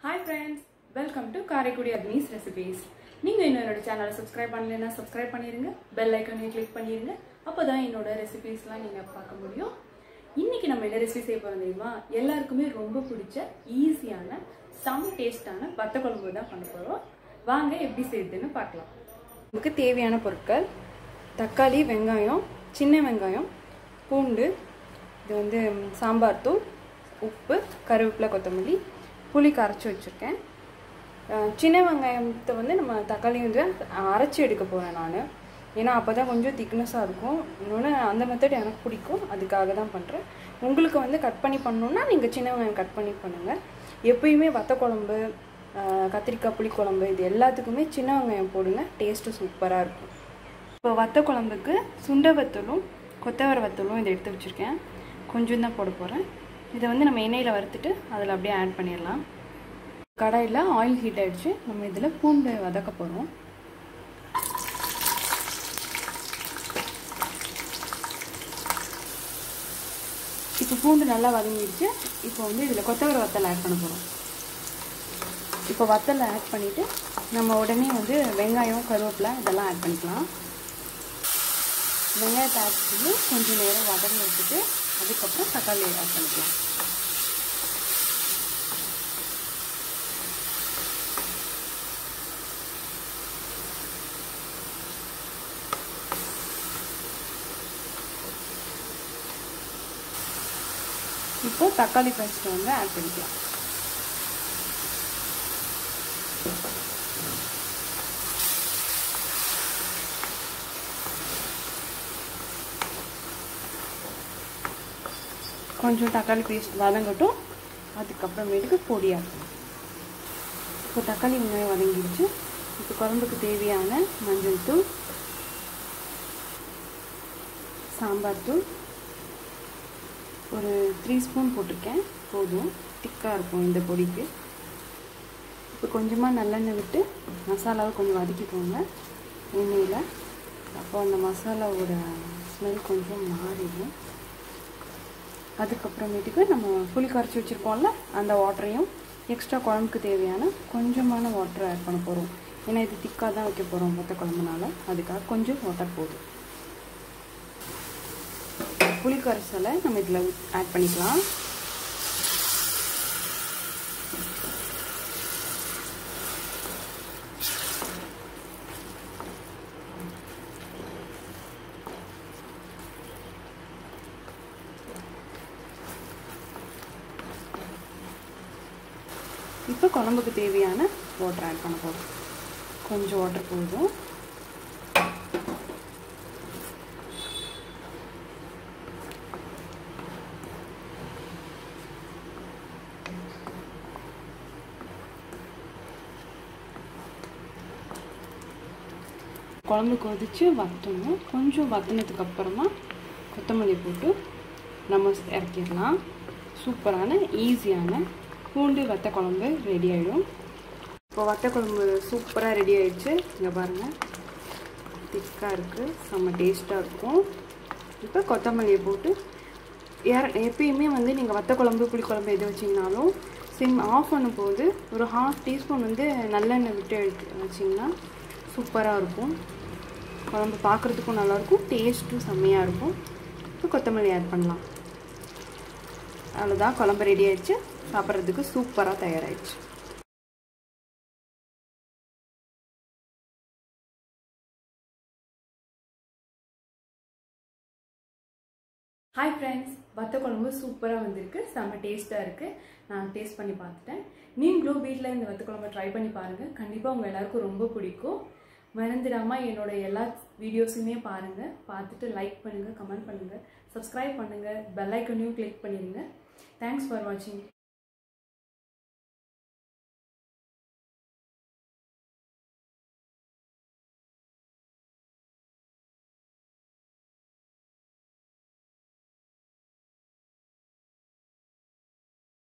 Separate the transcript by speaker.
Speaker 1: hi friends welcome to Karaikudi Agnes recipes நீங்கள் இன்னும் என்னோட சேனலை சப்ஸ்கிரைப் பண்ணலைன்னா சப்ஸ்கிரைப் பண்ணிடுங்க பெல் ஐக்கனையும் கிளிக் பண்ணிடுங்க அப்போ தான் என்னோட ரெசிபீஸ்லாம் நீங்கள் பார்க்க முடியும் இன்னைக்கு நம்ம என்ன ரெசிபி செய்ய போகிறோம் தெரியுமா எல்லாருக்குமே ரொம்ப பிடிச்ச ஈஸியான செம்ம டேஸ்டான வத்த குழம்பு தான் பண்ண போகிறோம் வாங்க எப்படி செய்யுதுன்னு பார்க்கலாம் நமக்கு தேவையான பொருட்கள் தக்காளி வெங்காயம் சின்ன வெங்காயம் பூண்டு இது வந்து ம், சாம்பார் தூள் உப்பு கருவேப்பிலை கொத்தமல்லி புளி கரைச்சி வச்சுருக்கேன் அஹ், சின்ன வெங்காயத்தை வந்து நம்ம தக்காளி வந்து அரைச்சி எடுக்க போகிறேன் நான் ஏன்னா அப்போ தான் கொஞ்சம் திக்னஸாக இருக்கும் இன்னொன்று அந்த மெத்தட் எனக்கு பிடிக்கும் அதுக்காக தான் பண்ணுறேன் உங்களுக்கு வந்து கட் பண்ணி பண்ணணுன்னா நீங்கள் சின்ன வெங்காயம் கட் பண்ணி பண்ணுங்கள் எப்பயுமே வத்த குழம்பு அஹ், கத்திரிக்காய் புளிக்குழம்பு இது எல்லாத்துக்குமே சின்ன வெங்காயம் போடுங்க டேஸ்ட்டு சூப்பராக இருக்கும் இப்போ வத்த குழம்புக்கு சுண்ட வத்தலும் கொத்தவரை வத்தலும் இதை எடுத்து வச்சுருக்கேன் கொஞ்சம் தான் போட போகிறேன் இதை வந்து நம்ம எண்ணெயில் வறுத்துட்டு அதில் அப்படியே ஆட் பண்ணிடலாம் கடாயில் ஆயில் ஹீட் ஆகிடுச்சு நம்ம இதில் பூண்டு வதக்க போகிறோம் இப்போ பூண்டு நல்லா வதங்கிடுச்சு இப்போ வந்து இதில் கொத்தவரை வத்தல் ஆட் பண்ண போகிறோம் இப்போ வத்தலை ஆட் பண்ணிவிட்டு நம்ம உடனே வந்து வெங்காயம் கருவேப்பிலை இதெல்லாம் ஆட் பண்ணிக்கலாம் வெங்காயத்தை ஆட் பண்ணி கொஞ்சம் நேரம் வதங்க வச்சுட்டு அதுக்கப்புறம் தக்காளி ஆட் பண்ணிக்கலாம் இப்போ தக்காளி பேஸ்ட் வந்து ஆட் பண்ணிக்கலாம் கொஞ்சம் தக்காளி பேஸ்ட் வதங்கட்டும் அதுக்கப்புறமேட்டுக்கு பொடி ஆக்கணும் இப்போ தக்காளி வெங்காயம் வதங்கிடுச்சு இப்போ குழம்புக்கு தேவையான மஞ்சள் தூள் சாம்பார் தூள் ஒரு த்ரீ ஸ்பூன் போட்டிருக்கேன் போதும் திக்காக இருக்கும் இந்த பொடிக்கு இப்போ கொஞ்சமாக நல்லெண்ணெய் விட்டு மசாலாவை கொஞ்சம் வதக்கிக்கோங்க எண்ணெயில் அப்போ அந்த மசாலாவோட ஸ்மெல் கொஞ்சம் மாறிடும் அதுக்கப்புறமேட்டுக்கு நம்ம புளி கரைச்சி வச்சுருக்கோம்ல அந்த வாட்டரையும் எக்ஸ்ட்ரா குழம்புக்கு தேவையான கொஞ்சமான வாட்டர் ஆட் பண்ண போகிறோம் ஏன்னா இது திக்காக தான் வைக்க போகிறோம் மொத்த குழம்புனால அதுக்காக கொஞ்சம் வாட்டர் போதும் புளி கரைசலை நம்ம இதில் ஆட் பண்ணிக்கலாம் இப்போ குழம்புக்கு தேவையான வாட்டர் ஆட் பண்ண போகிறோம் கொஞ்சம் வாட்டர் போதும் குழம்பு கொதித்து வத்தணும் கொஞ்சம் வத்தினதுக்கு அப்புறமா கொத்தமல்லி போட்டு நம்ம இறக்கிடலாம் சூப்பரான ஈஸியான பூண்டு வத்த குழம்பு ரெடி ஆகிடும் இப்போ வத்த குழம்பு சூப்பராக ரெடி ஆயிடுச்சு இங்கே பாருங்கள் திக்காக இருக்குது செம்ம டேஸ்ட்டாக இருக்கும் இப்போ கொத்தமல்லியை போட்டு யார் எப்பயுமே வந்து நீங்கள் வத்த குழம்பு புளிக்குழம்பு எது வச்சிங்கனாலும் சிம் ஆஃப் பண்ணும்போது ஒரு ஹாஃப் டீஸ்பூன் வந்து நல்லெண்ணெய் விட்டு எடுத்து வச்சிங்கன்னா சூப்பராக இருக்கும் குழம்பு பார்க்குறதுக்கும் நல்லாயிருக்கும் டேஸ்ட்டும் செம்மையாக இருக்கும் இப்போ கொத்தமல்லி ஆட் பண்ணலாம் அவ்வளோதான் குழம்பு ரெடி ஆயிடுச்சு சாப்பிட்றதுக்கு சூப்பராக தயாராகிடுச்சு ஹாய் ஃப்ரெண்ட்ஸ் வத்த குழம்பு சூப்பராக வந்திருக்கு செம்ம டேஸ்ட்டாக இருக்குது நான் டேஸ்ட் பண்ணி பார்த்துட்டேன் நீங்களும் வீட்டில் இந்த வத்த குழம்பு ட்ரை பண்ணி பாருங்கள் கண்டிப்பாக உங்கள் எல்லாருக்கும் ரொம்ப பிடிக்கும் மறந்துடாமல் என்னோட எல்லா வீடியோஸுமே பாருங்கள் பார்த்துட்டு லைக் பண்ணுங்கள் கமெண்ட் பண்ணுங்கள் சப்ஸ்கிரைப் பண்ணுங்கள் பெல் ஐக்கனையும் கிளிக் பண்ணிடுங்க தேங்க்ஸ் ஃபார் வாட்சிங்